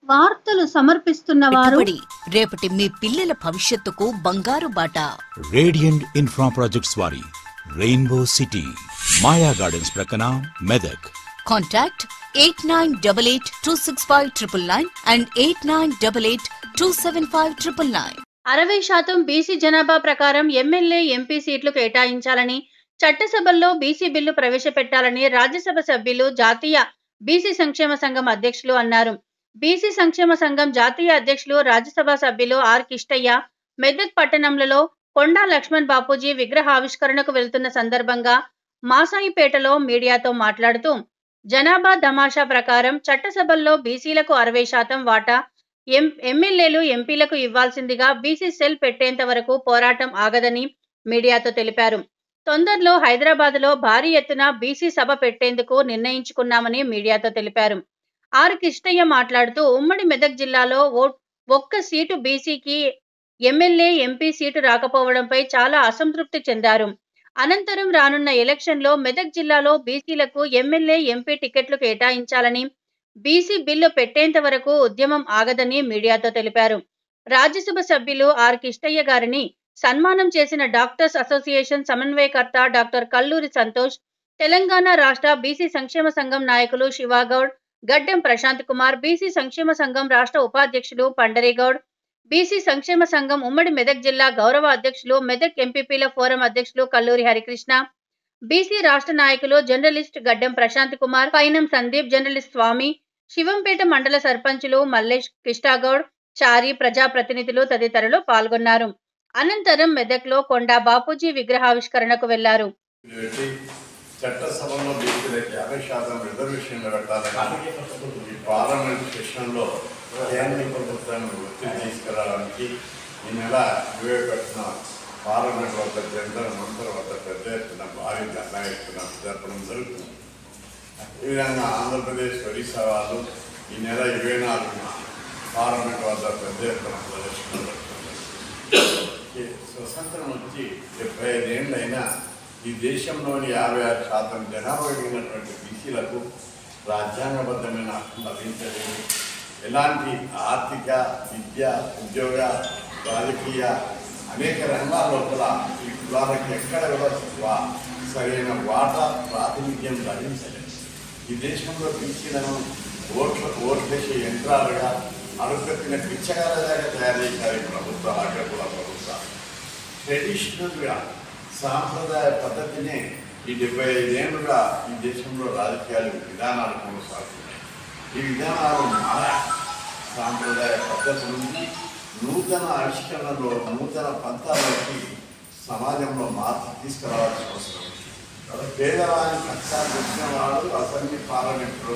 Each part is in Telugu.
వార్తలు సమర్పిస్తున్న వారు పెట్టుబడి రేపటి మీ పిల్లల భవిష్యత్తుకు బంగారు బాట రేడియంట్ ఇన్ఫ్రా ప్రాజెక్ట్స్ వారి రెయిన్బో సిటీ మాయా గార్డెన్స్ ప్రక్కన Medak contact eight nine double eight two six five triple nine and eight nine double eight two seven five triple nine అరవై శాతం బీసీ జనాభా ప్రకారం ఎమ్మెల్యే ఎంపీ సీట్లు కేటాయించాలని చట్టసభల్లో బీసీ బిల్లు ప్రవేశపెట్టాలని రాజ్యసభ సభ్యులు జాతీయ బీసీ సంక్షేమ సంఘం అధ్యక్షులు అన్నారు బీసీ సంక్షేమ సంఘం జాతీయ అధ్యక్షులు రాజ్యసభ సభ్యులు ఆర్ కిష్టయ్య మెదక్ పట్టణంలో కొండా లక్ష్మణ్ బాపూజీ విగ్రహావిష్కరణకు వెళ్తున్న సందర్భంగా మాసాయిపేటలో మీడియాతో మాట్లాడుతూ జనాభా దమాషా ప్రకారం చట్టసభల్లో బీసీలకు అరవై శాతం వాటా ఎం ఎమ్మెల్యేలు ఎంపీలకు ఇవ్వాల్సిందిగా బీసీ సెల్ పెట్టేంత వరకు పోరాటం ఆగదని మీడియాతో తెలిపారు తొందరలో హైదరాబాద్లో భారీ ఎత్తున బీసీ సభ పెట్టేందుకు నిర్ణయించుకున్నామని మీడియాతో తెలిపారు ఆర్ కిష్టయ్య మాట్లాడుతూ ఉమ్మడి మెదక్ జిల్లాలో ఓ ఒక్క సీటు బీసీకి ఎమ్మెల్యే ఎంపీ సీటు రాకపోవడంపై చాలా అసంతృప్తి చెందారు అనంతరం రానున్న ఎలక్షన్లో మెదక్ జిల్లాలో బీసీలకు ఎమ్మెల్యే ఎంపీ టికెట్లు కేటాయించాలని బీసీ బిల్లు పెట్టేంత వరకు ఉద్యమం ఆగదని మీడియాతో తెలిపారు రాజ్యసభ సభ్యులు ఆర్ కిష్టయ్య గారిని సన్మానం చేసిన డాక్టర్స్ అసోసియేషన్ సమన్వయకర్త డాక్టర్ కల్లూరి సంతోష్ తెలంగాణ రాష్ట్ర బీసీ సంక్షేమ సంఘం నాయకులు శివాగౌడ్ గడ్డెం ప్రశాంత్ కుమార్ బీసీ సంక్షేమ సంఘం రాష్ట్ర ఉపాధ్యక్షులు పండరీగౌడ్ బీసీ సంక్షేమ సంఘం ఉమ్మడి మెదక్ జిల్లా గౌరవ అధ్యక్షులు మెదక్ ఎంపీపీల ఫోరం అధ్యక్షులు కల్లూరి హరికృష్ణ బీసీ రాష్ట్ర నాయకులు జర్నలిస్ట్ గడ్డెం ప్రశాంత్ కుమార్ పైనం సందీప్ జర్నలిస్ట్ స్వామి శివంపేట మండల సర్పంచులు మల్లేష్ కృష్ణాగౌడ్ చారి ప్రజాప్రతినిధులు తదితరులు పాల్గొన్నారు అనంతరం మెదక్లో కొండా బాపూజీ విగ్రహావిష్కరణకు వెళ్లారు పెట్టి చట్టసభలో బీసీలకి యాభై శాతం రిజర్వేషన్లు పెట్టాలని ఈ పార్లమెంట్ సెషన్లో కేంద్ర ప్రభుత్వాన్ని ఒత్తిడి తీసుకురావడానికి ఈ నెల ఇరవై పెట్టిన పార్లమెంట్ వద్ద జనరల్ మంత్రుల వద్ద పెద్ద ఎత్తున భారీ ధర్నా ఎత్తున జరపడం జరుగుతుంది ఈ విధంగా ఆంధ్రప్రదేశ్ ఒడిశా వాళ్ళు ఈ నెల ఇరవై నాలుగున పార్లమెంట్ వద్ద పెద్ద ఎత్తున ప్రదర్శన జరుగుతుంది ఈ స్వతంత్రం వచ్చి డెబ్బై ఐదేళ్ళైనా ఈ దేశంలోని యాభై ఆరు శాతం జనాభా కలిగినటువంటి బీసీలకు రాజ్యాంగబద్ధమైన హక్కు లభించలేదు ఎలాంటి ఆర్థిక విద్య ఉద్యోగ రాజకీయ అనేక రంగాల లోపల ఈ కులాలకు ఎక్కడ కూడా వా- సరైన వాటా ప్రాతినిధ్యం లభించలేదు ఈ దేశంలో బీసీలను ఓట్లు ఓట్లేసే యంత్రాలుగా అడుగుపెట్టిన పిచ్చగాలలాగా తయారు చేశారు ఈ ప్రభుత్వాలు అక్కడ కూడా ప్రభుత్వాలు ట్రెడిషనల్గా సాంప్రదాయ పద్ధతినే ఈ డెబ్బై ఐదేళ్లుగా ఈ దేశంలో రాజకీయాలు విధానాలు కొనసాగుతున్నాయి ఈ విధానాలు మారా సాంప్రదాయ పద్ధతి నుండి నూతన ఆవిష్కరణలో నూతన పంతాలకి సమాజంలో మార్పు తీసుకురావాల్సిన అవసరం ఉంది పేదవారి కష్టాలు వచ్చిన వాడు అసెంబ్లీ పార్లమెంట్లో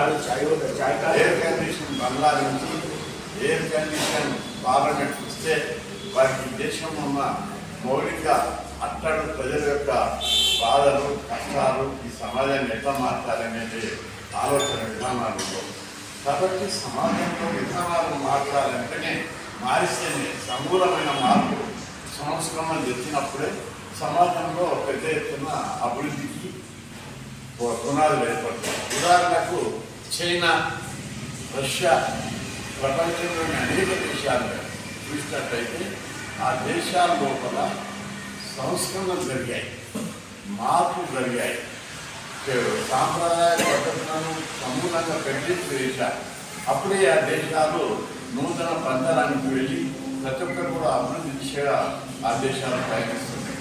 ఎయిర్ కండిషన్ బంగ్లా నుంచి ఎయిర్ కండిషన్ పార్లమెంట్ ఇస్తే వారికి దేశం ఉన్న మౌలిక అట్టడు ప్రజల యొక్క బాధలు కష్టాలు ఈ సమాజాన్ని ఎట్లా మార్చాలనేది ఆలోచన విధానాలు ఉండవు. కాబట్టి సమాజంలో విధానాలు మార్చాలంటేనే మారిస్తేనే సమూలమైన మార్పు సంస్కరణ తెచ్చినప్పుడే సమాజంలో పెద్ద ఎత్తున అభివృద్ధికి ఓ పునాదులు ఏర్పడతాయి ఉదాహరణకు చైనా రష్యా ప్రపంచంలోని అనేక దేశాలు చూసినట్టయితే ఆ దేశాల లోపల సంస్కరణలు జరిగాయి మార్పులు జరిగాయి సాంప్రదాయ పద్ధతులను సమూలంగా పెట్టించి దేశాలు అప్పుడే ఆ దేశాలు నూతన పంతరానికి వెళ్ళి ప్రతి ఒక్కరు కూడా అభివృద్ధి దిశగా ఆ దేశాలు ప్రయత్నిస్తున్నాయి